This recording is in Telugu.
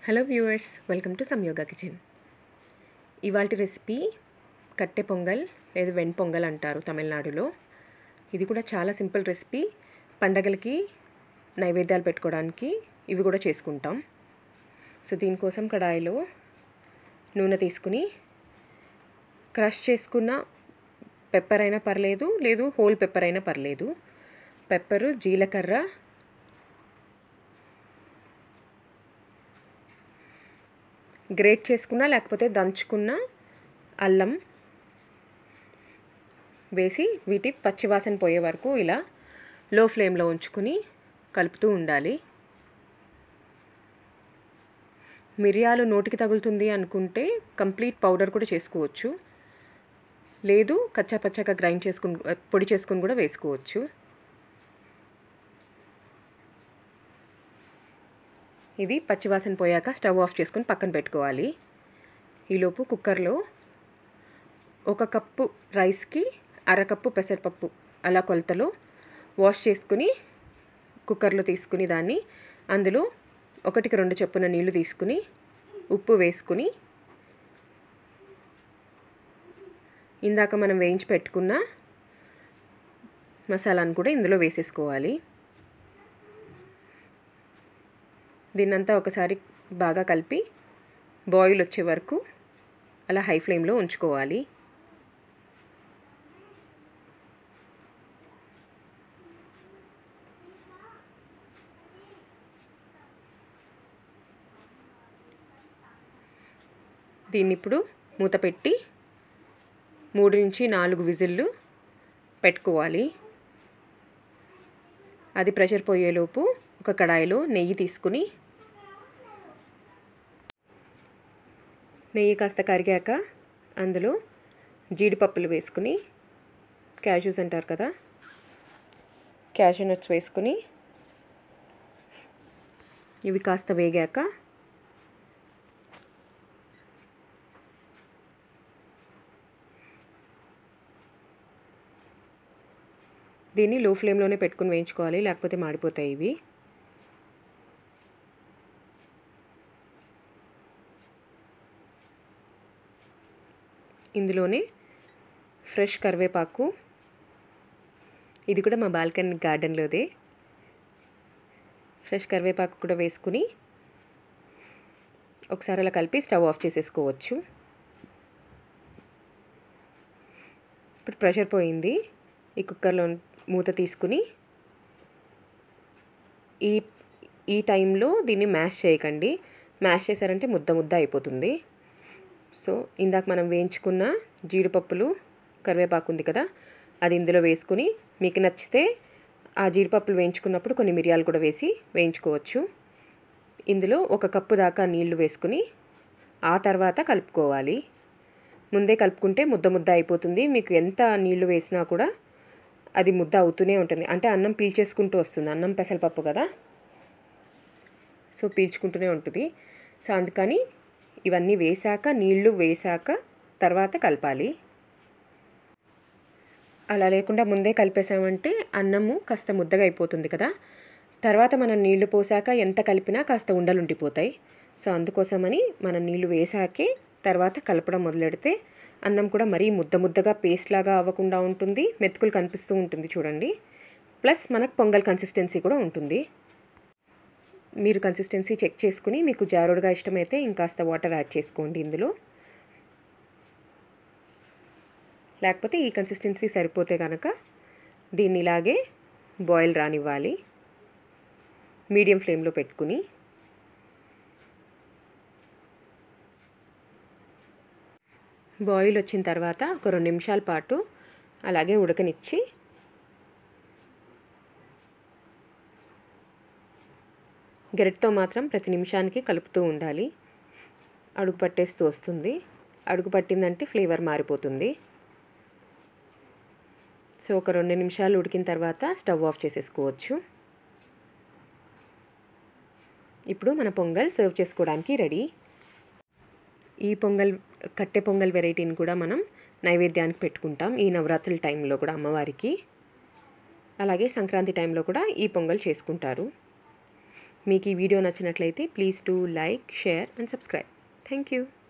hello viewers welcome to Samyoga kitchen ఇవాళ రెసిపీ కట్టె పొంగల్ లేదా వెన్ పొంగల్ అంటారు తమిళనాడులో ఇది కూడా చాలా సింపుల్ రెసిపీ పండగలకి నైవేద్యాలు పెట్టుకోవడానికి ఇవి కూడా చేసుకుంటాం సో దీనికోసం కడాయిలో నూనె తీసుకుని క్రష్ చేసుకున్న పెప్పర్ అయినా పర్లేదు లేదు హోల్ పెప్పర్ అయినా పర్లేదు పెప్పరు జీలకర్ర గ్రేట్ చేసుకున్న లేకపోతే దంచుకున్న అల్లం వేసి వీటి పచ్చివాసన పోయే వరకు ఇలా లో ఫ్లేమ్లో ఉంచుకుని కలుపుతూ ఉండాలి మిరియాలు నోటికి తగులుతుంది అనుకుంటే కంప్లీట్ పౌడర్ కూడా చేసుకోవచ్చు లేదు కచ్చా పచ్చగా గ్రైండ్ చేసుకుని పొడి చేసుకుని కూడా వేసుకోవచ్చు ఇది పచ్చివాసన పోయాక స్టవ్ ఆఫ్ చేసుకుని పక్కన పెట్టుకోవాలి ఈలోపు కుక్కర్లో ఒక కప్పు రైస్కి అరకప్పు పెసరపప్పు అలా కొలతలో వాష్ చేసుకుని కుక్కర్లో తీసుకుని దాన్ని అందులో ఒకటికి రెండు చొప్పున నీళ్లు తీసుకుని ఉప్పు వేసుకుని ఇందాక మనం వేయించి పెట్టుకున్న మసాలాను కూడా ఇందులో వేసేసుకోవాలి దీన్నంతా ఒకసారి బాగా కలిపి బాయిల్ వచ్చే వరకు అలా హై ఫ్లేమ్లో ఉంచుకోవాలి దీన్ని ఇప్పుడు మూత పెట్టి మూడు నుంచి నాలుగు విజిల్లు పెట్టుకోవాలి అది ప్రెషర్ పోయేలోపు ఒక కడాయిలో నెయ్యి తీసుకుని నెయ్యి కాస్త కరిగాక అందులో జీడిపప్పులు వేసుకుని క్యాష్యూస్ అంటారు కదా క్యాష్యూ నట్స్ వేసుకుని ఇవి కాస్త వేగాక దీన్ని లో ఫ్లేమ్లోనే పెట్టుకుని వేయించుకోవాలి లేకపోతే మాడిపోతాయి ఇవి ఇందులోనే ఫ్రెష్ కరివేపాకు ఇది కూడా మా బాల్కనీ గార్డెన్లోదే ఫ్రెష్ కరివేపాకు కూడా వేసుకుని ఒకసారి అలా కలిపి స్టవ్ ఆఫ్ చేసేసుకోవచ్చు ఇప్పుడు ప్రెషర్ పోయింది ఈ కుక్కర్లో మూత తీసుకుని ఈ ఈ టైంలో దీన్ని మ్యాష్ చేయకండి మ్యాష్ చేశారంటే ముద్ద ముద్ద అయిపోతుంది సో ఇందాక మనం వేయించుకున్న జీడిపప్పులు కరివేపాకు ఉంది కదా అది ఇందులో వేసుకుని మీకు నచ్చితే ఆ జీడిపప్పులు వేయించుకున్నప్పుడు కొన్ని మిరియాలు కూడా వేసి వేయించుకోవచ్చు ఇందులో ఒక కప్పు దాకా నీళ్లు వేసుకుని ఆ తర్వాత కలుపుకోవాలి ముందే కలుపుకుంటే ముద్ద ముద్ద అయిపోతుంది మీకు ఎంత నీళ్లు వేసినా కూడా అది ముద్ద అవుతూనే ఉంటుంది అంటే అన్నం పీల్చేసుకుంటూ వస్తుంది అన్నం పెసరపప్పు కదా సో పీల్చుకుంటూనే ఉంటుంది సో అందుకని ఇవన్నీ వేశాక నీళ్లు వేశాక తర్వాత కలపాలి అలా లేకుండా ముందే కలిపేసామంటే అన్నము కాస్త ముద్దగా అయిపోతుంది కదా తర్వాత మనం నీళ్లు పోసాక ఎంత కలిపినా కాస్త ఉండలు ఉండిపోతాయి సో అందుకోసమని మనం నీళ్లు వేసాకే తర్వాత కలపడం మొదలెడితే అన్నం కూడా మరీ ముద్ద ముద్దగా పేస్ట్ లాగా అవ్వకుండా ఉంటుంది మెతుకులు కనిపిస్తూ ఉంటుంది చూడండి ప్లస్ మనకు పొంగల్ కన్సిస్టెన్సీ కూడా ఉంటుంది మీరు కన్సిస్టెన్సీ చెక్ చేసుకుని మీకు జారుడుగా ఇష్టమైతే ఇంకాస్త వాటర్ యాడ్ చేసుకోండి ఇందులో లేకపోతే ఈ కన్సిస్టెన్సీ సరిపోతే కనుక దీన్ని ఇలాగే బాయిల్ రానివ్వాలి మీడియం ఫ్లేమ్లో పెట్టుకుని బాయిల్ వచ్చిన తర్వాత ఒక రెండు నిమిషాల పాటు అలాగే ఉడకనిచ్చి గెరెట్తో మాత్రం ప్రతి నిమిషానికి కలుపుతూ ఉండాలి అడుగు పట్టేస్తూ వస్తుంది అడుగు పట్టిందంటే ఫ్లేవర్ మారిపోతుంది సో ఒక రెండు నిమిషాలు ఉడికిన తర్వాత స్టవ్ ఆఫ్ చేసేసుకోవచ్చు ఇప్పుడు మన పొంగల్ సర్వ్ చేసుకోవడానికి రెడీ ఈ పొంగల్ కట్టె పొంగల్ వెరైటీని కూడా మనం నైవేద్యానికి పెట్టుకుంటాం ఈ నవరాత్రుల టైంలో కూడా అమ్మవారికి అలాగే సంక్రాంతి టైంలో కూడా ఈ పొంగల్ చేసుకుంటారు మీకు ఈ వీడియో నచ్చినట్లయితే please to like share and subscribe thank you